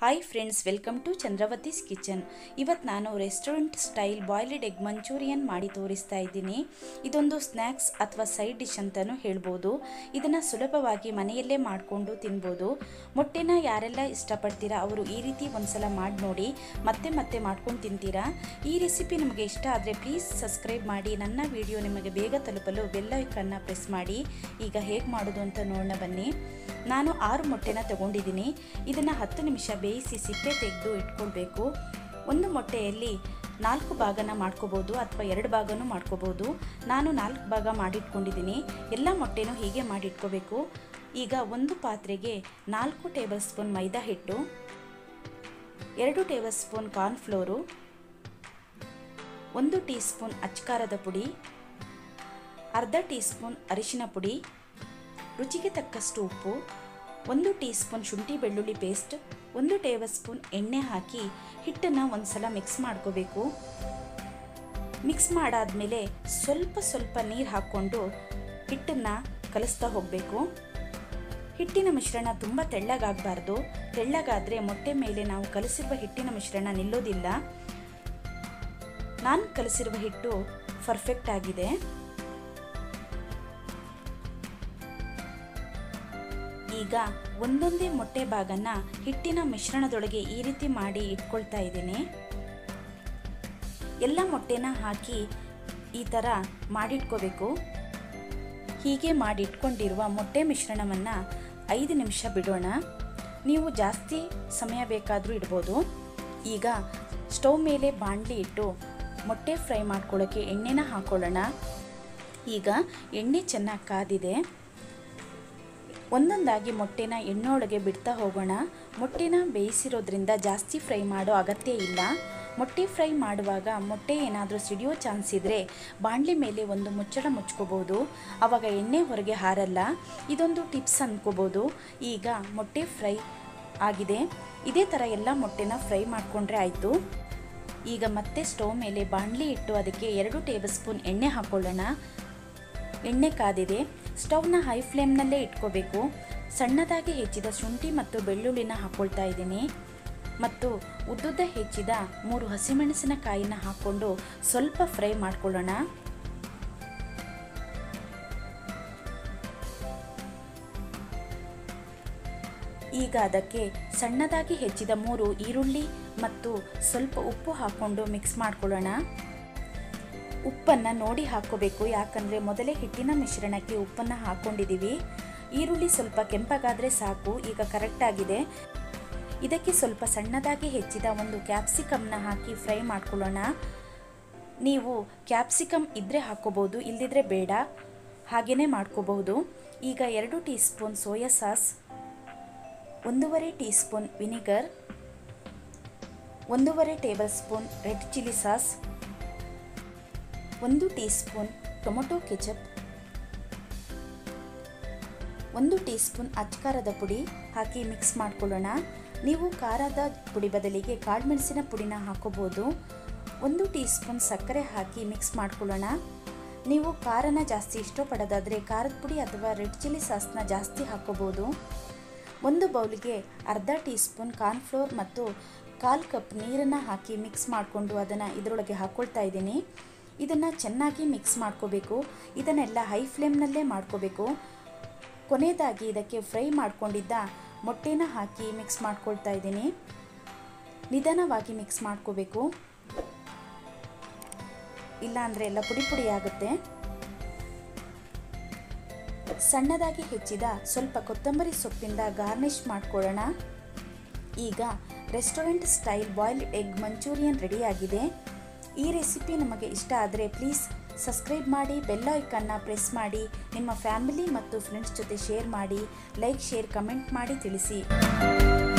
hi friends welcome to Chandravathi's kitchen ಇವತ್ತು ನಾನು restaurant style boiled egg manchurian ಮಾಡಿ ತೋರಿಸ್ತಾ ಇದ್ದೀನಿ ಇದೊಂದು ಸ್ನ್ಯಾಕ್ಸ್ ಅಥವಾ ಸೈಡ್ ಡಿಶ್ ಅಂತಲೂ ಹೇಳ್ಬೋದು ಇದನ್ನು ಸುಲಭವಾಗಿ ಮನೆಯಲ್ಲೇ ಮಾಡಿಕೊಂಡು ತಿನ್ಬೋದು ಮೊಟ್ಟೆನ ಯಾರೆಲ್ಲ ಇಷ್ಟಪಡ್ತೀರಾ ಅವರು ಈ ರೀತಿ ಒಂದ್ಸಲ ಮಾಡಿ ನೋಡಿ ಮತ್ತೆ ಮತ್ತೆ ಮಾಡ್ಕೊಂಡು ತಿಂತೀರಾ ಈ ರೆಸಿಪಿ ನಿಮಗೆ ಇಷ್ಟ ಆದರೆ ಪ್ಲೀಸ್ ಸಬ್ಸ್ಕ್ರೈಬ್ ಮಾಡಿ ನನ್ನ ವಿಡಿಯೋ ನಿಮಗೆ ಬೇಗ ತಲುಪಲು ಬೆಲ್ ಐಕನ್ನ ಪ್ರೆಸ್ ಮಾಡಿ ಈಗ ಹೇಗೆ ಮಾಡೋದು ಅಂತ ನೋಡೋಣ ಬನ್ನಿ ನಾನು ಆರು ಮೊಟ್ಟೆನ ತಗೊಂಡಿದ್ದೀನಿ ಇದನ್ನು ಹತ್ತು ನಿಮಿಷ ಬೇಯಿಸಿ ಸಿಪ್ಪೆ ತೆಗೆದು ಇಟ್ಕೊಳ್ಬೇಕು ಒಂದು ಮೊಟ್ಟೆಯಲ್ಲಿ ನಾಲ್ಕು ಭಾಗನ ಮಾಡ್ಕೋಬೋದು ಅಥವಾ ಎರಡು ಭಾಗನೂ ಮಾಡ್ಕೋಬೋದು ನಾನು ನಾಲ್ಕು ಭಾಗ ಮಾಡಿಟ್ಕೊಂಡಿದ್ದೀನಿ ಎಲ್ಲ ಮೊಟ್ಟೆನೂ ಹೀಗೆ ಮಾಡಿಟ್ಕೋಬೇಕು ಈಗ ಒಂದು ಪಾತ್ರೆಗೆ ನಾಲ್ಕು ಟೇಬಲ್ ಸ್ಪೂನ್ ಮೈದಾ ಹಿಟ್ಟು ಎರಡು ಟೇಬಲ್ ಸ್ಪೂನ್ ಕಾರ್ನ್ಫ್ಲೋರು ಒಂದು ಟೀ ಸ್ಪೂನ್ ಅಚ್ಕಾರದ ಪುಡಿ ಅರ್ಧ ಟೀ ಸ್ಪೂನ್ ಅರಿಶಿನ ಪುಡಿ ರುಚಿಗೆ ತಕ್ಕಷ್ಟು ಉಪ್ಪು ಒಂದು ಟೀ ಸ್ಪೂನ್ ಶುಂಠಿ ಬೆಳ್ಳುಳ್ಳಿ ಪೇಸ್ಟ್ ಒಂದು ಟೇಬಲ್ ಸ್ಪೂನ್ ಎಣ್ಣೆ ಹಾಕಿ ಹಿಟ್ಟನ್ನು ಒಂದು ಸಲ ಮಿಕ್ಸ್ ಮಾಡ್ಕೋಬೇಕು ಮಿಕ್ಸ್ ಮಾಡಾದಮೇಲೆ ಸ್ವಲ್ಪ ಸ್ವಲ್ಪ ನೀರು ಹಾಕ್ಕೊಂಡು ಹಿಟ್ಟನ್ನು ಕಲಿಸ್ತಾ ಹೋಗಬೇಕು ಹಿಟ್ಟಿನ ಮಿಶ್ರಣ ತುಂಬ ತೆಳ್ಳಗಾಗಬಾರ್ದು ತೆಳ್ಳಗಾದರೆ ಮೊಟ್ಟೆ ಮೇಲೆ ನಾವು ಕಲಸಿರುವ ಹಿಟ್ಟಿನ ಮಿಶ್ರಣ ನಿಲ್ಲೋದಿಲ್ಲ ನಾನು ಕಲಸಿರುವ ಹಿಟ್ಟು ಪರ್ಫೆಕ್ಟ್ ಆಗಿದೆ ಈಗ ಒಂದೊಂದೇ ಮೊಟ್ಟೆ ಭಾಗನ ಹಿಟ್ಟಿನ ಮಿಶ್ರಣದೊಳಗೆ ಈ ರೀತಿ ಮಾಡಿ ಇಟ್ಕೊಳ್ತಾ ಇದ್ದೀನಿ ಎಲ್ಲ ಮೊಟ್ಟೆನ ಹಾಕಿ ಈ ಥರ ಮಾಡಿಟ್ಕೋಬೇಕು ಹೀಗೆ ಮಾಡಿಟ್ಕೊಂಡಿರುವ ಮೊಟ್ಟೆ ಮಿಶ್ರಣವನ್ನು ಐದು ನಿಮಿಷ ಬಿಡೋಣ ನೀವು ಜಾಸ್ತಿ ಸಮಯ ಬೇಕಾದರೂ ಇಡ್ಬೋದು ಈಗ ಸ್ಟವ್ ಮೇಲೆ ಬಾಣಲಿ ಇಟ್ಟು ಮೊಟ್ಟೆ ಫ್ರೈ ಮಾಡ್ಕೊಳ್ಳೋಕ್ಕೆ ಎಣ್ಣೆನ ಹಾಕ್ಕೊಳ್ಳೋಣ ಈಗ ಎಣ್ಣೆ ಚೆನ್ನಾಗಿ ಕಾದಿದೆ ಒಂದೊಂದಾಗಿ ಮೊಟ್ಟೆನ ಎಣ್ಣೊಳಗೆ ಬಿಡ್ತಾ ಹೋಗೋಣ ಮೊಟ್ಟೆನ ಬೇಯಿಸಿರೋದ್ರಿಂದ ಜಾಸ್ತಿ ಫ್ರೈ ಮಾಡೋ ಅಗತ್ಯ ಇಲ್ಲ ಮೊಟ್ಟೆ ಫ್ರೈ ಮಾಡುವಾಗ ಮೊಟ್ಟೆ ಏನಾದರೂ ಸಿಡಿಯೋ ಚಾನ್ಸ್ ಇದ್ದರೆ ಬಾಣಲಿ ಮೇಲೆ ಒಂದು ಮುಚ್ಚಳ ಮುಚ್ಕೋಬೋದು ಆವಾಗ ಎಣ್ಣೆ ಹೊರಗೆ ಹಾರಲ್ಲ ಇದೊಂದು ಟಿಪ್ಸ್ ಅಂದ್ಕೋಬೋದು ಈಗ ಮೊಟ್ಟೆ ಫ್ರೈ ಆಗಿದೆ ಇದೇ ಥರ ಎಲ್ಲ ಮೊಟ್ಟೆನ ಫ್ರೈ ಮಾಡಿಕೊಂಡ್ರೆ ಆಯಿತು ಈಗ ಮತ್ತೆ ಸ್ಟವ್ ಮೇಲೆ ಬಾಣಲಿ ಇಟ್ಟು ಅದಕ್ಕೆ ಎರಡು ಟೇಬಲ್ ಸ್ಪೂನ್ ಎಣ್ಣೆ ಹಾಕ್ಕೊಳ್ಳೋಣ ಎಣ್ಣೆ ಕಾದಿದೆ ಸ್ಟವ್ನ ಹೈ ಫ್ಲೇಮ್ನಲ್ಲೇ ಇಟ್ಕೋಬೇಕು ಸಣ್ಣದಾಗಿ ಹೆಚ್ಚಿದ ಶುಂಠಿ ಮತ್ತು ಬೆಳ್ಳುಳ್ಳಿನ ಹಾಕ್ಕೊಳ್ತಾ ಇದ್ದೀನಿ ಮತ್ತು ಉದ್ದುದ್ದ ಹೆಚ್ಚಿದ ಮೂರು ಹಸಿಮೆಣಸಿನಕಾಯಿನ ಹಾಕ್ಕೊಂಡು ಸ್ವಲ್ಪ ಫ್ರೈ ಮಾಡ್ಕೊಳ್ಳೋಣ ಈಗ ಅದಕ್ಕೆ ಸಣ್ಣದಾಗಿ ಹೆಚ್ಚಿದ ಮೂರು ಈರುಳ್ಳಿ ಮತ್ತು ಸ್ವಲ್ಪ ಉಪ್ಪು ಹಾಕ್ಕೊಂಡು ಮಿಕ್ಸ್ ಮಾಡ್ಕೊಳ್ಳೋಣ ಉಪ್ಪನ್ನು ನೋಡಿ ಹಾಕ್ಕೋಬೇಕು ಯಾಕಂದರೆ ಮೊದಲೇ ಹಿಟ್ಟಿನ ಮಿಶ್ರಣಕ್ಕೆ ಉಪ್ಪನ್ನು ಹಾಕ್ಕೊಂಡಿದ್ದೀವಿ ಈರುಳ್ಳಿ ಸ್ವಲ್ಪ ಕೆಂಪಗಾದರೆ ಸಾಕು ಈಗ ಕರೆಕ್ಟಾಗಿದೆ ಇದಕ್ಕೆ ಸ್ವಲ್ಪ ಸಣ್ಣದಾಗಿ ಹೆಚ್ಚಿದ ಒಂದು ಕ್ಯಾಪ್ಸಿಕಮ್ನ ಹಾಕಿ ಫ್ರೈ ಮಾಡ್ಕೊಳ್ಳೋಣ ನೀವು ಕ್ಯಾಪ್ಸಿಕಮ್ ಇದ್ದರೆ ಹಾಕ್ಕೋಬೋದು ಇಲ್ಲದಿದ್ದರೆ ಬೇಡ ಹಾಗೆಯೇ ಮಾಡ್ಕೋಬಹುದು ಈಗ ಎರಡು ಟೀ ಸ್ಪೂನ್ ಸೋಯಾ ಸಾಸ್ ಒಂದೂವರೆ ಟೀ ಸ್ಪೂನ್ ವಿನಿಗರ್ ಒಂದೂವರೆ tablespoon red chilli sauce ಒಂದು ಟೀ ಸ್ಪೂನ್ ಟೊಮೊಟೊ ಕೆಚಪ್ ಒಂದು ಟೀ ಸ್ಪೂನ್ ಅಚ್ಕಾರದ ಪುಡಿ ಹಾಕಿ ಮಿಕ್ಸ್ ಮಾಡ್ಕೊಳ್ಳೋಣ ನೀವು ಖಾರದ ಪುಡಿ ಬದಲಿಗೆ ಕಾಳುಮೆಣಸಿನ ಪುಡಿನ ಹಾಕೋಬೋದು ಒಂದು ಟೀ ಸ್ಪೂನ್ ಸಕ್ಕರೆ ಹಾಕಿ ಮಿಕ್ಸ್ ಮಾಡ್ಕೊಳ್ಳೋಣ ನೀವು ಖಾರನ ಜಾಸ್ತಿ ಇಷ್ಟಪಡೋದಾದರೆ ಖಾರದ ಪುಡಿ ಅಥವಾ ರೆಡ್ ಚಿಲ್ಲಿ ಸಾಸ್ನ ಜಾಸ್ತಿ ಹಾಕೋಬೋದು ಒಂದು ಬೌಲಿಗೆ ಅರ್ಧ ಟೀ ಸ್ಪೂನ್ ಕಾರ್ನ್ಫ್ಲೋರ್ ಮತ್ತು ಕಾಲು ಕಪ್ ನೀರನ್ನು ಹಾಕಿ ಮಿಕ್ಸ್ ಮಾಡಿಕೊಂಡು ಅದನ್ನು ಇದರೊಳಗೆ ಹಾಕ್ಕೊಳ್ತಾ ಇದ್ದೀನಿ ಇದನ್ನು ಚೆನ್ನಾಗಿ ಮಿಕ್ಸ್ ಮಾಡ್ಕೋಬೇಕು ಇದನ್ನೆಲ್ಲ ಹೈ ಫ್ಲೇಮ್ನಲ್ಲೇ ಮಾಡ್ಕೋಬೇಕು ಕೊನೆಯದಾಗಿ ಇದಕ್ಕೆ ಫ್ರೈ ಮಾಡ್ಕೊಂಡಿದ್ದ ಮೊಟ್ಟೆನ ಹಾಕಿ ಮಿಕ್ಸ್ ಮಾಡ್ಕೊಳ್ತಾ ಇದ್ದೀನಿ ನಿಧಾನವಾಗಿ ಮಿಕ್ಸ್ ಮಾಡ್ಕೋಬೇಕು ಇಲ್ಲಾಂದರೆ ಎಲ್ಲ ಪುಡಿ ಪುಡಿ ಆಗುತ್ತೆ ಸಣ್ಣದಾಗಿ ಹೆಚ್ಚಿದ ಸ್ವಲ್ಪ ಕೊತ್ತಂಬರಿ ಸೊಪ್ಪಿಂದ ಗಾರ್ನಿಷ್ ಮಾಡ್ಕೊಳ್ಳೋಣ ಈಗ restaurant style boiled egg manchurian ರೆಡಿಯಾಗಿದೆ ಈ ರೆಸಿಪಿ ನಮಗೆ ಇಷ್ಟ ಆದರೆ ಪ್ಲೀಸ್ ಸಬ್ಸ್ಕ್ರೈಬ್ ಮಾಡಿ ಬೆಲ್ ಐಕನ್ನ ಪ್ರೆಸ್ ಮಾಡಿ ನಿಮ್ಮ ಫ್ಯಾಮಿಲಿ ಮತ್ತು ಫ್ರೆಂಡ್ಸ್ ಜೊತೆ ಶೇರ್ ಮಾಡಿ ಲೈಕ್ ಶೇರ್ ಕಮೆಂಟ್ ಮಾಡಿ ತಿಳಿಸಿ